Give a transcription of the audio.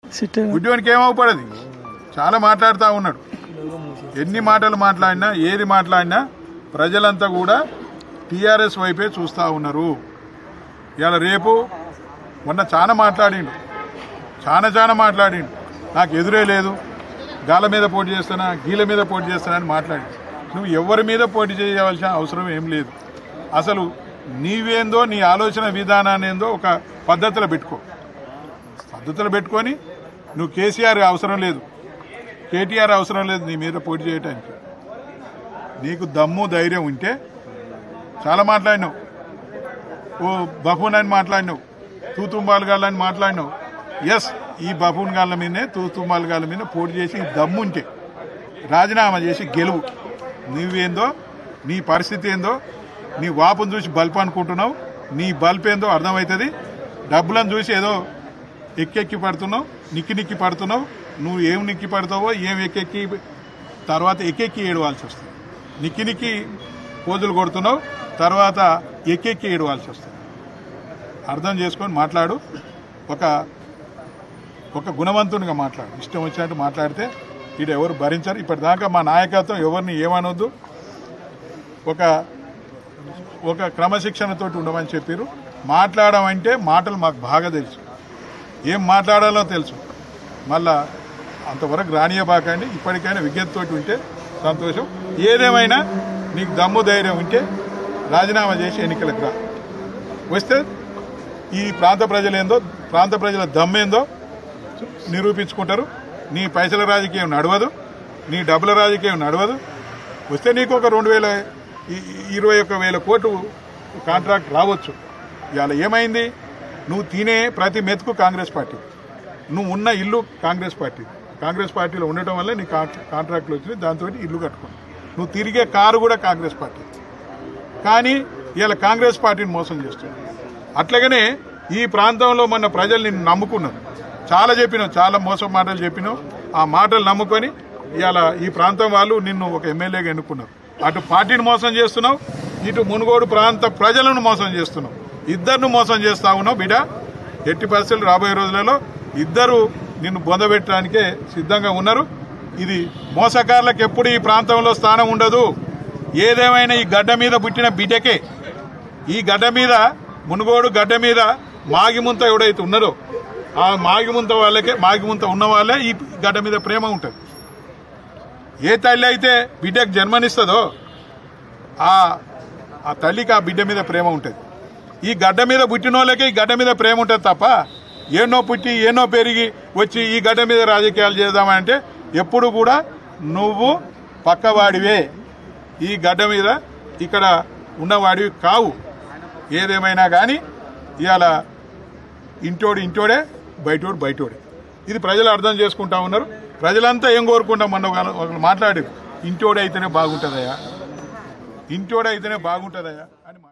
SIT గుడ్డివానికి ఏమవుపడది చాలా మాట్లాడుతూ ఉన్నాడు ఎన్ని మాటలు మాట్లాడినా ఏది మాట్లాడినా ప్రజలంతా కూడా టీఆర్ఎస్ వైపే చూస్తూ ఉన్నారు ఇవాళ రేపు మొన్న చాలా మాట్లాడిండు చాలా చాలా మాట్లాడిండు నాకు ఎదురే లేదు గాల మీద పోటీ చేస్తానా గీల మీద పోటీ చేస్తానా అని మాట్లాడి నువ్వు ఎవరి మీద పోటీ చేయవలసిన అవసరం ఏం లేదు అసలు నీవేందో నీ ఆలోచన విధానాన్ని ఏందో ఒక పద్ధతిలో పెట్టుకో పద్ధతులు పెట్టుకొని నువ్వు కేసీఆర్ అవసరం లేదు కేటీఆర్ అవసరం లేదు నీ మీద పోటీ చేయడానికి నీకు దమ్ము ధైర్యం ఉంటే చాలా మాట్లాడినావు ఓ బఫూన్ అని మాట్లాడినావు తూతుంబాలు గాళ్ళని మాట్లాడినావు ఎస్ ఈ బఫూన్ గాళ్ళ మీదనే తూతుంబాలు గాళ్ళ మీద పోటీ చేసి దమ్ము ఉంటే రాజీనామా చేసి గెలువు నువ్వేందో నీ పరిస్థితి ఏందో నీ వాపును చూసి బల్బ్ అనుకుంటున్నావు నీ బల్బ్ ఏందో అర్థమవుతుంది డబ్బులను చూసి ఏదో ఎక్కెక్కి పడుతున్నావు నిక్కి నిక్కి పడుతున్నావు నువ్వు ఏం నిక్కి పడతావో ఏం ఎక్కెక్కి తర్వాత ఎక్కెక్కి ఏడవాల్సి వస్తుంది నిక్కి నిక్కి పోజులు కొడుతున్నావు తర్వాత ఎక్కెక్కి ఏడవాల్సి వస్తుంది అర్థం చేసుకొని మాట్లాడు ఒక ఒక గుణవంతునిగా మాట్లాడు ఇష్టం వచ్చినట్టు మాట్లాడితే ఇది ఎవరు భరించరు ఇప్పటిదాకా మా నాయకత్వం ఎవరిని ఏమనొద్దు ఒక ఒక క్రమశిక్షణతోటి ఉండమని చెప్పారు మాట్లాడమంటే మాటలు మాకు బాగా తెలుసు ఏం మాట్లాడాలో తెలుసు మళ్ళా అంతవరకు రానియబాకండి ఇప్పటికైనా విజ్ఞతతోటి ఉంటే సంతోషం ఏదేమైనా నీకు దమ్ము ధైర్యం ఉంటే రాజీనామా చేసి ఎన్నికలకు రా వస్తే ఈ ప్రాంత ప్రజలేందో ప్రాంత ప్రజల దమ్మేందో నిరూపించుకుంటారు నీ పైసల రాజకీయం నడవదు నీ డబ్బుల రాజకీయం నడవదు వస్తే నీకు ఒక రెండు వేల ఈ- ఈ- ఇరవై ఒక్క వేల కోట్లు కాంట్రాక్ట్ రావచ్చు ఇవాళ ఏమైంది నువ్వు తినే ప్రతి మెతుకు కాంగ్రెస్ పార్టీ నువ్వు ఉన్న ఇల్లు కాంగ్రెస్ పార్టీ కాంగ్రెస్ పార్టీలో ఉండటం వల్ల నీ కాంట్రా- కాంట్రాక్ట్లు వచ్చినాయి దాంతో ఇల్లు కట్టుకున్నావు నువ్వు తిరిగే కారు కూడా కాంగ్రెస్ పార్టీ కానీ ఇవాళ కాంగ్రెస్ పార్టీని మోసం చేస్తున్నావు అట్లాగనే ఈ ప్రాంతంలో మన ప్రజలు నిన్ను నమ్ముకున్నారు చాలా చెప్పినావు చాలా మోసం మాటలు చెప్పినావు ఆ మాటలు నమ్ముకొని ఇవాళ ఈ ప్రాంతం వాళ్ళు నిన్ను ఒక ఎమ్మెల్యేగా ఎన్నుకున్నారు అటు పార్టీని మోసం చేస్తున్నావు ఇటు మునుగోడు ప్రాంత ప్రజలను మోసం చేస్తున్నావు ఇద్దరిని మోసం చేస్తా ఉన్నావు బిడ్డ ఎట్టి పరిస్థితులు రాబోయే రోజులలో ఇద్దరు నిన్ను బొందబెట్టడానికే సిద్ధంగా ఉన్నారు ఇది మోసకారులకు ఎప్పుడు ఈ ప్రాంతంలో స్థానం ఉండదు ఏదేమైనా ఈ గడ్డ మీద పుట్టిన బిడ్డకే ఈ గడ్డ మీద మునుగోడు గడ్డ మీద మాగిముంత ఎవడైతే ఉన్నదో ఆ మాగిముంత వాళ్ళకే మాగిముంత ఉన్న వాళ్ళే ఈ గడ్డ మీద ప్రేమ ఉంటుంది ఏ తల్లి అయితే బిడ్డకు జన్మనిస్తుందో ఆ ఆ తల్లికి ఆ బిడ్డ మీద ప్రేమ ఉంటుంది ఈ గడ్డ మీద పుట్టిన వాళ్ళకే ఈ గడ్డ మీద ప్రేమ ఉంటుంది తప్ప ఏనో పుట్టి ఏనో పెరిగి వచ్చి ఈ గడ్డ మీద రాజకీయాలు చేద్దామంటే ఎప్పుడు కూడా నువ్వు పక్కవాడివే ఈ గడ్డ మీద ఇక్కడ ఉన్నవాడివి కావు ఏదేమైనా కానీ ఇవాళ ఇంటోడు ఇంటోడే బయటోడు బయటోడే ఇది ప్రజలు అర్థం చేసుకుంటా ఉన్నారు ప్రజలంతా ఏం కోరుకుంటాం మొన్న ఒక- ఒకరు మాట్లాడారు ఇంటోడే అయితేనే బాగుంటుందయా ఇంటోడే అయితేనే బాగుంటుందయా అని మా-